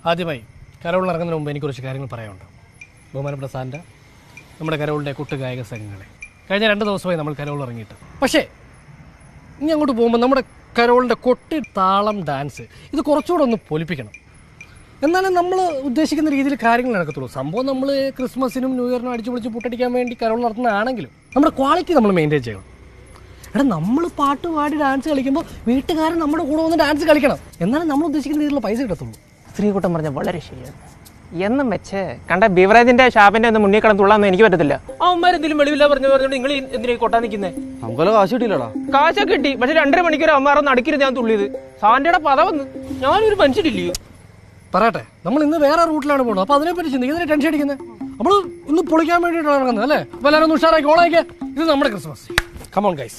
ആദ്യമായി കരോളിൽ ഇറങ്ങുന്നതിന് മുമ്പ് എനിക്ക് കുറച്ച് കാര്യങ്ങൾ പറയാനുണ്ട് ബഹുമാനപ്പെട്ട സാന്റ നമ്മുടെ കരോളിൻ്റെ കുട്ടുഗായക സംഘങ്ങളെ കഴിഞ്ഞ രണ്ട് ദിവസമായി നമ്മൾ കരോളിൽ ഇറങ്ങിയിട്ട് പക്ഷേ ഇനി അങ്ങോട്ട് പോകുമ്പോൾ നമ്മുടെ കരോളിൻ്റെ കൊട്ടി താളം ഡാൻസ് ഇത് കുറച്ചുകൂടെ ഒന്ന് പൊലിപ്പിക്കണം എന്നാലും നമ്മൾ ഉദ്ദേശിക്കുന്ന രീതിയിൽ കാര്യങ്ങൾ നടക്കത്തുള്ളൂ സംഭവം നമ്മൾ ക്രിസ്മസിനും ന്യൂ ഇയറിനും അടിച്ചു പൊളിച്ച് പുട്ടടിക്കാൻ വേണ്ടി കരോൾ നടത്തുന്നതാണെങ്കിലും നമ്മുടെ ക്വാളിറ്റി നമ്മൾ മെയിൻറ്റെയിൻ ചെയ്യണം എടാ നമ്മൾ പാട്ട് പാടി ഡാൻസ് കളിക്കുമ്പോൾ വീട്ടുകാരൻ നമ്മുടെ കൂടെ വന്ന് ഡാൻസ് കളിക്കണം എന്നാലും നമ്മൾ ഉദ്ദേശിക്കുന്ന രീതിയിലുള്ള പൈസ കിട്ടത്തുള്ളൂ ശ്രീകുട്ടൻ പറഞ്ഞ വളരെ ശരിയാണ് എന്നും വെച്ച് കണ്ട ബിവറേജിന്റെ ഷാപ്പിന്റെ ഒന്ന് മുന്നിൽ കിടന്ന് തുള്ളാന്ന് എനിക്ക് പറ്റത്തില്ല അവന്മാരെന്തെങ്കിലും വെളിവില്ല പറഞ്ഞു പറഞ്ഞോണ്ട് നിങ്ങൾ എന്തിനാ കൊട്ടാൻ നിൽക്കുന്നത് നമുക്കല്ല കാശ് കിട്ടിയില്ലടാ കാശൊക്കെ കിട്ടി പക്ഷെ രണ്ടര മണിക്കൂർ അവന്മാരൊന്ന് അടുക്കരുത് ഞാൻ തുള്ളിയത് സാന്റയുടെ പദ വന്ന് ഞാനൊരു മനുഷ്യരില്ലയോ പറയട്ടെ നമ്മൾ ഇന്ന് വേറെ റൂട്ടിലാണ് പോകുന്നത് അപ്പോൾ അതിനെപ്പറ്റി ചിന്തിക്കുക ഇതിനെ ടെൻഷൻ അടിക്കുന്നത് നമ്മൾ ഇന്ന് പൊളിക്കാൻ വേണ്ടിയിട്ടാണ് ഇറങ്ങുന്നത് അല്ലേ അപ്പോൾ എല്ലാവരും ഒന്ന് ഉഷാറാക്കി ഓളായിക്കേ ഇത് നമ്മുടെ ക്രിസ്മസ് കമോൺ ഗൈസ്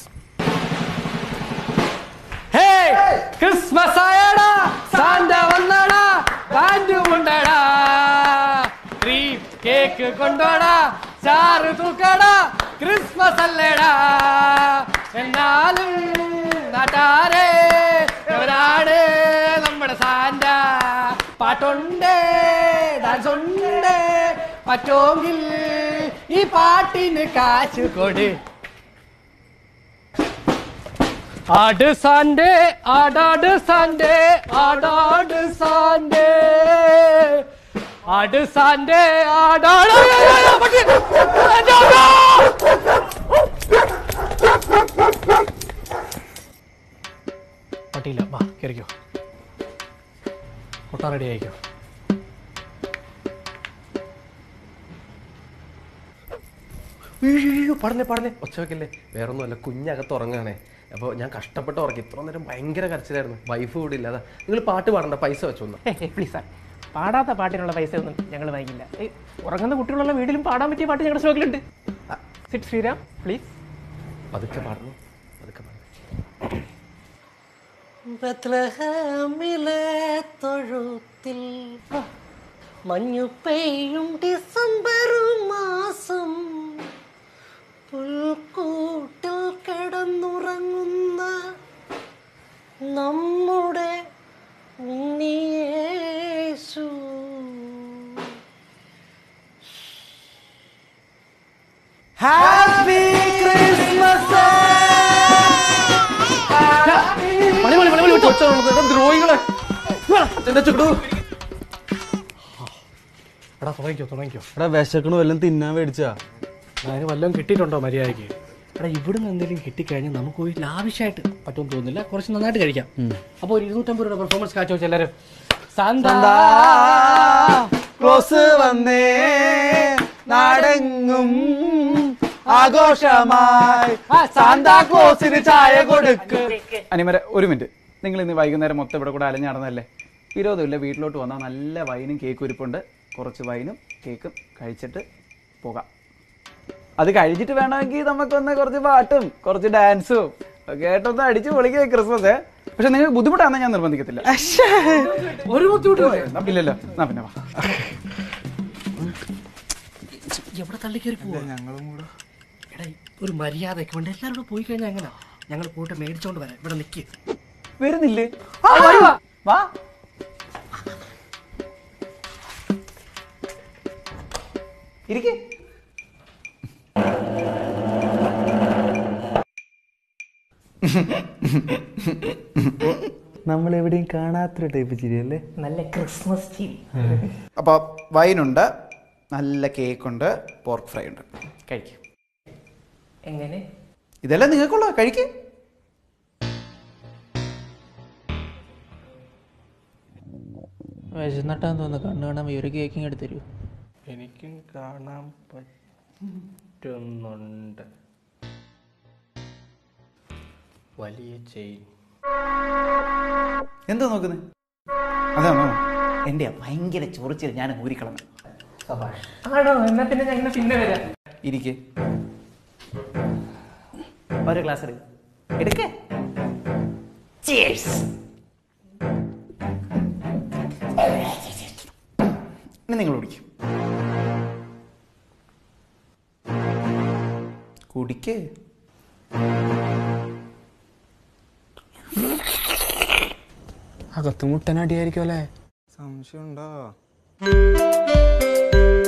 ക്രിസ്മസ് ആയടാ സാന്റ വന്നടാ ബാൻഡ് കൊണ്ടടാ ക്രീം കേക്ക് കൊണ്ടോടാ ചാറ് തൂക്കടാ ക്രിസ്മസ് അല്ലേടാ എന്നാലും നാട്ടാരെ എവരാണ് നമ്മുടെ സാന്റ പാട്ടുണ്ട് ഡാൻസ് ഉണ്ട് പറ്റുമെങ്കിൽ ഈ പാട്ടിന് കാശ് കൊട് ആട് സാൻഡേ ആടാട് സാൻഡേ ആടാട് സാൻഡേ ആട് സാൻഡേ ആടാട് പട്ടിയില്ല വാ കയറിക്കോ കൊട്ടാ റെഡി ആയിക്കോ അയ്യോ പാടല്ലേ പാടല്ലേ ഒച്ച വെക്കല്ലേ വേറെ ഒന്നുമല്ല കുഞ്ഞകത്ത് ഉറങ്ങാണേ അപ്പോൾ ഞാൻ കഷ്ടപ്പെട്ട് ഉറങ്ങി ഇത്ര നേരം ഭയങ്കര കരച്ചിലായിരുന്നു വൈഫ് കൂടി ഇല്ലാതെ നിങ്ങൾ പാട്ട് പാടണ്ട പൈസ വെച്ചൊന്ന് പ്ലീസ് സാർ പാടാത്ത പാട്ടിനുള്ള പൈസ ഒന്നും ഞങ്ങൾ വാങ്ങിക്കില്ല ഏയ്, ഉറങ്ങുന്ന കുട്ടികളുള്ള വീട്ടിലും പാടാൻ പറ്റിയ പാട്ട് ഞങ്ങളുടെ സ്റ്റോക്കിലുണ്ട് സിറ്റ് ശ്രീരാം പ്ലീസ് പതുക്കെ പാടണം പതുക്കെ പാടണം ബത്ലഹേമിലെ തൊഴുത്തിൽ മഞ്ഞു പെയ്യും ഡിസംബർ മാസം പുൽക്കൂട്ടിൽ കിടന്നുറങ്ങുന്ന നമ്മുടെ ഉണ്ണിയേശു ഹാപ്പി ക്രിസ്മസ് മണി മണി മണി മണി ഒച്ച ഉണർന്നത്. ദ്രോഹികളെ എന്റെ ചുടു എടാ തുടങ്ങിക്കോ തുടങ്ങിക്കോ എടാ വിശക്കണു വല്ലതും തിന്നാൻ മേടിച്ചാ അതിന് വല്ലതും കിട്ടിയിട്ടുണ്ടോ മര്യാദയ്ക്ക് എടാ ഇവിടുന്ന് എന്തെങ്കിലും കിട്ടിക്കഴിഞ്ഞാൽ നമുക്ക് ഒരു ലാവിഷായിട്ട് പറ്റുമെന്ന് തോന്നുന്നില്ല കുറച്ച് നന്നായിട്ട് കഴിക്കാം അപ്പോൾ ഒരു ഇരുന്നൂറ്റമ്പത് രൂപ പെർഫോമൻസ് കാഴ്ച വെച്ച് എല്ലാവരും സാന്താ ക്ലോസ് വന്നേ നാടെങ്ങും ആഘോഷമായി സാന്താ ക്ലോസിന് ചായ കൊടുക്ക് അനിമര ഒരു മിനിറ്റ് നിങ്ങൾ ഇന്ന് വൈകുന്നേരം മൊത്തം ഇവിടെ കൂടെ അലഞ്ഞു നടന്നല്ലേ വിരോധമില്ല വീട്ടിലോട്ട് വന്നാൽ നല്ല വൈനും കേക്കും ഇരിപ്പുണ്ട് കുറച്ച് വൈനും കേക്കും കഴിച്ചിട്ട് പോകാം അത് കഴിച്ചിട്ട് വേണമെങ്കിൽ നമുക്കൊന്ന് കുറച്ച് പാട്ടും കുറച്ച് ഡാൻസും ഒക്കെ ആയിട്ടൊന്ന് അടിച്ച് പൊളിക്കുക ക്രിസ്മസ് പക്ഷെ നിങ്ങൾക്ക് ബുദ്ധിമുട്ടാണെന്ന് ഞാൻ നിർബന്ധിക്കത്തില്ല ഒരു ബുദ്ധിമുട്ട് എന്നാ ഇല്ലല്ലോ എന്നാ പിന്നെ വാ എവിടെ തള്ളിക്കയറി പോവാ എടാ ഒരു മര്യാദയൊക്കെ വേണ്ട എല്ലാവരും കൂടെ പോയി കഴിഞ്ഞാൽ എങ്ങനെ ഞങ്ങൾ പോയിട്ട് മേടിച്ചോണ്ട് വരാം ഇവിടെ നിൽക്ക് വരുന്നില്ലേ വാ ഇരിക്കേ നമ്മൾ എവിടെയും കാണാത്തൊരു ടൈപ്പ് ചിരിയല്ലേ നല്ല ക്രിസ്മസ് ചിരി അപ്പോൾ വൈനുണ്ട് നല്ല കേക്കുണ്ട് പോർക്ക് ഫ്രൈ ഉണ്ട് കഴിക്കും എങ്ങനെ ഇതെല്ലാം നിങ്ങൾക്കുള്ള കഴിക്ക് വിശന്നിട്ടാന്ന് തോന്നുന്നു കണ്ണു കാണാൻ ഒരു കേക്കിങ് എടുത്ത് തരൂ എനിക്കും കാണാൻ പറ്റുന്നുണ്ട് വലിയ ചെയിൻ എന്താ നോക്കുന്നത് അതാണോ എൻ്റെ ഭയങ്കര ചൊറിച്ചിൽ ഞാൻ ഊരിക്കളഞ്ഞു ആണോ എന്നാ പിന്നെ ഞങ്ങൾ പിന്നെ വരാം ഇരിക്കെ ഒരു ഗ്ലാസ് എടുക്ക എടുക്കേ ഇനി നിങ്ങൾ കുടിക്കും കുടിക്കേ അകത്ത് മുട്ടനടിയായിരിക്കും അല്ലേ സംശയമുണ്ടോ